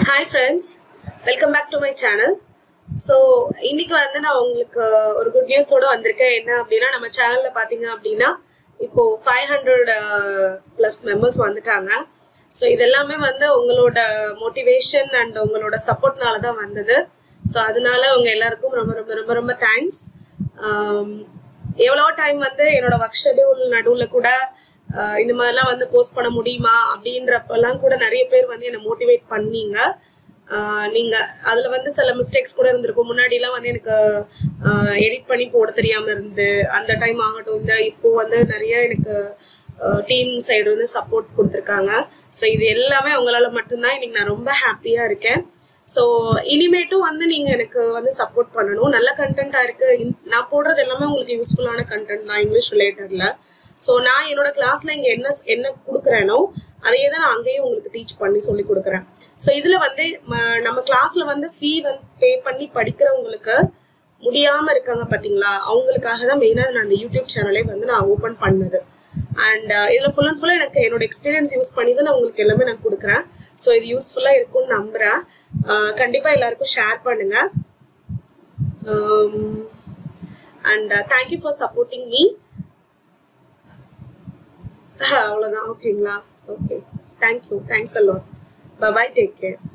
hi friends welcome back to my channel so இன்னைக்கு வந்து நான் உங்களுக்கு ஒரு குட் நியூஸோட வந்திருக்கேன் என்ன அப்படின்னா நம்ம சேனல்ல பாத்தீங்க அப்படின்னா இப்போ ஃபைவ் ஹண்ட்ரட் ப்ளஸ் மெம்பர்ஸ் வந்துட்டாங்க ஸோ இதெல்லாமே வந்து உங்களோட மோட்டிவேஷன் அண்ட் உங்களோட சப்போர்ட்னால தான் வந்தது ஸோ அதனால உங்க எல்லாருக்கும் ரொம்ப ரொம்ப ரொம்ப ரொம்ப தேங்க்ஸ் எவ்வளோ டைம் வந்து என்னோட ஒர்க் ஷெடியூல் நடுவில் கூட ஆஹ் இந்த மாதிரிலாம் வந்து போஸ்ட் பண்ண முடியுமா அப்படின்றப்பெல்லாம் கூட நிறைய பேர் வந்து என்னை மோட்டிவேட் பண்ணீங்க ஆஹ் நீங்க அதுல வந்து சில மிஸ்டேக்ஸ் கூட இருந்திருக்கும் முன்னாடிலாம் வந்து எனக்கு எடிட் பண்ணி போட தெரியாம இருந்து அந்த டைம் ஆகட்டும் இந்த இப்போ வந்து நிறைய எனக்கு டீம் சைடு வந்து சப்போர்ட் கொடுத்துருக்காங்க ஸோ இது எல்லாமே உங்களால மட்டும்தான் இன்னைக்கு நான் ரொம்ப ஹாப்பியா இருக்கேன் ஸோ இனிமேட்டும் வந்து நீங்க எனக்கு வந்து சப்போர்ட் பண்ணணும் நல்ல கண்டென்ட்டா இருக்கு இந்த- நான் போடுறது எல்லாமே உங்களுக்கு யூஸ்ஃபுல்லான கண்டென்ட் தான் இங்கிலீஷ் ரிலேட்டட்ல ஸோ நான் என்னோட கிளாஸ்ல இங்க என்ன என்ன கொடுக்குறேனோ அதையே தான் நான் அங்கேயும் உங்களுக்கு டீச் பண்ணி சொல்லி கொடுக்குறேன் ஸோ இதுல வந்து ம- நம்ம கிளாஸ்ல வந்து ஃபீ வந்து பே பண்ணி படிக்கிறவங்களுக்கு முடியாம இருக்காங்க பாத்தீங்களா அவங்களுக்காக தான் மெயினா நான் அந்த யூடியூப் சேனலே வந்து நான் ஓபன் பண்ணது அண்ட் இதுல ஃபுல் அண்ட் ஃபுல்லா எனக்கு என்னோட எக்ஸ்பீரியன்ஸ் யூஸ் பண்ணி தான் நான் உங்களுக்கு எல்லாமே நான் கொடுக்குறேன் ஸோ இது யூஸ்ஃபுல்லா இருக்கும்னு நம்புறேன் அஹ் கண்டிப்பா எல்லாருக்கும் ஷேர் பண்ணுங்க and thank you for supporting me அவ்வளோதான் ஓகேங்களா okay thank you thanks a lot bye bye take care